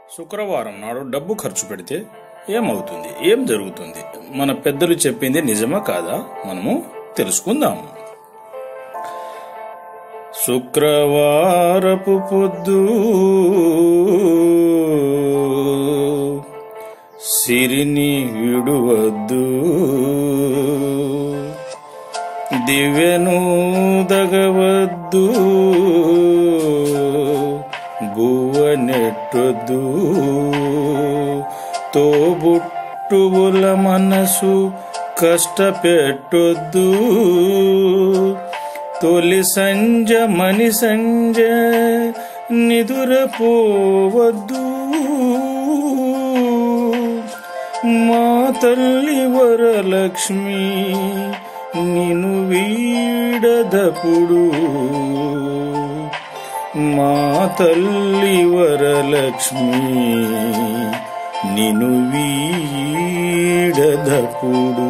శుక్రవారం నాడు డబ్బు ఖర్చు పెడితే ఏమవుతుంది ఏం జరుగుతుంది మన పెద్దలు చెప్పింది నిజమా కాదా మనము తెలుసుకుందాం శుక్రవారపు పొద్దు సిరిని విడువద్దు దివ్యను దగవద్దు గువ్వ నెట్టొద్దు తోబుట్టువుల మనసు కష్టపెట్టొద్దు తొలి సంజ మణి సంజ నిదురపోవద్దు మా తల్లి వరలక్ష్మి నిను వీడదపుడు మా తల్లి వరలక్ష్మి నిను వీడదపుడు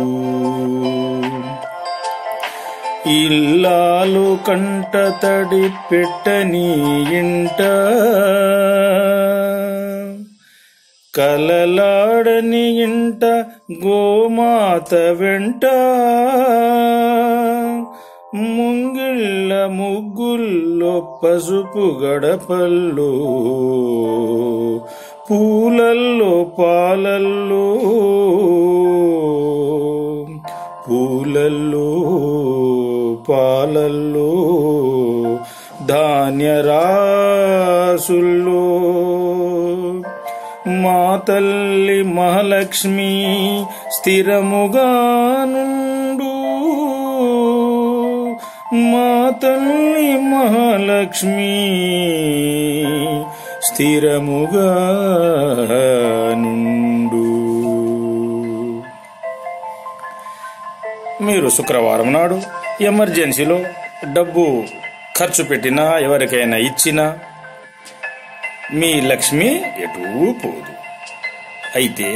ఇల్లాలు కంట తడి పెట్టని ఇంట కలలాడని ఇంట గోమాత వెంట ముంగిళ్ళ ముగ్గుల్లో పసుపు గడపల్లో పూలల్లో పాలల్లో పూలల్లో పాలల్లో ధాన్యరాసుల్లో మా తల్లి మహాలక్ష్మి స్థిరముగా నుండు మా తల్లి మహాలక్ష్మి స్థిరముగా నుండు మీరు శుక్రవారం నాడు ఎమర్జెన్సీలో డబ్బు ఖర్చు పెట్టినా ఎవరికైనా ఇచ్చినా మీ లక్ష్మి ఎటూ పోదు అయితే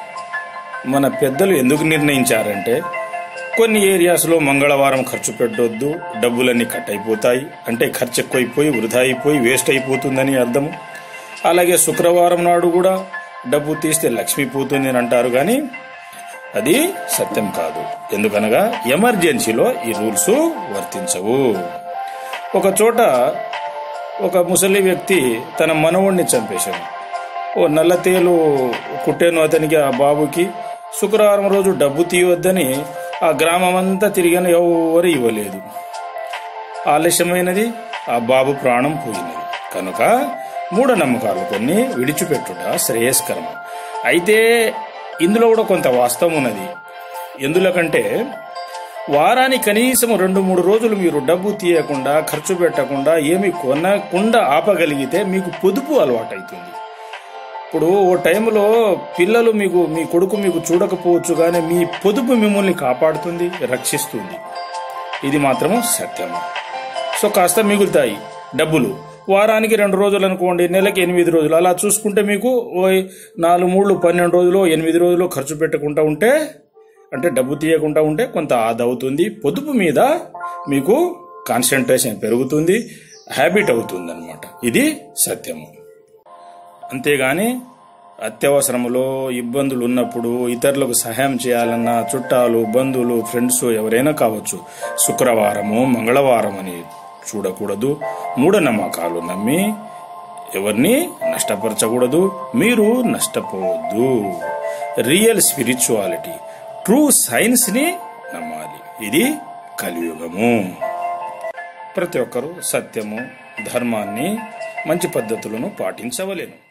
మన పెద్దలు ఎందుకు నిర్ణయించారంటే కొన్ని ఏరియాస్లో మంగళవారం ఖర్చు పెట్టొద్దు డబ్బులన్నీ కట్ అయిపోతాయి అంటే ఖర్చు ఎక్కువైపోయి వృధా అయిపోయి వేస్ట్ అయిపోతుందని అర్థం అలాగే శుక్రవారం నాడు కూడా డబ్బు తీస్తే లక్ష్మి పోతుంది అని అంటారు కానీ అది సత్యం కాదు ఎందుకనగా ఎమర్జెన్సీలో ఈ రూల్స్ వర్తించవు ఒక చోట ఒక ముసలి వ్యక్తి తన మనవుణ్ణి చంపేశాడు ఓ నల్లతేలు కుట్టేను అతనికి ఆ బాబుకి శుక్రవారం రోజు డబ్బు తీయవద్దని ఆ గ్రామం అంతా తిరిగిన ఎవరు ఇవ్వలేదు ఆలస్యమైనది ఆ బాబు ప్రాణం పోయినది కనుక మూఢనమ్మకాలు కొన్ని విడిచిపెట్టుట శ్రేయస్కరం అయితే ఇందులో కూడా కొంత వాస్తవం ఉన్నది ఎందులకంటే వారానికి కనీసం రెండు మూడు రోజులు మీరు డబ్బు తీయకుండా ఖర్చు పెట్టకుండా ఏమి కొనకుండా ఆపగలిగితే మీకు పొదుపు అలవాటైతుంది ఇప్పుడు ఓ టైంలో పిల్లలు మీకు మీ కొడుకు మీకు చూడకపోవచ్చు కానీ మీ పొదుపు మిమ్మల్ని కాపాడుతుంది రక్షిస్తుంది ఇది మాత్రము సత్యము సో కాస్త మిగులుతాయి డబ్బులు వారానికి రెండు రోజులు అనుకోండి నెలకి ఎనిమిది రోజులు అలా చూసుకుంటే మీకు ఓ నాలుగు మూడు పన్నెండు రోజులు ఎనిమిది రోజులు ఖర్చు పెట్టకుండా ఉంటే అంటే డబ్బు తీయకుండా ఉంటే కొంత ఆదా అవుతుంది పొదుపు మీద మీకు కాన్సన్ట్రేషన్ పెరుగుతుంది హ్యాబిట్ అవుతుంది అనమాట ఇది సత్యము అంతేగాని అత్యవసరములో ఇబ్బందులు ఉన్నప్పుడు ఇతరులకు సహాయం చేయాలన్న చుట్టాలు బంధువులు ఫ్రెండ్స్ ఎవరైనా కావచ్చు శుక్రవారము మంగళవారం అని చూడకూడదు మూఢనమ్మకాలు నమ్మి ఎవరిని నష్టపరచకూడదు మీరు నష్టపోవద్దు రియల్ స్పిరిచువాలిటీ ట్రూ సైన్స్ ని నమ్మాలి ఇది కలియుగము ప్రతి ఒక్కరూ సత్యము ధర్మాన్ని మంచి పద్ధతులను పాటించవలేను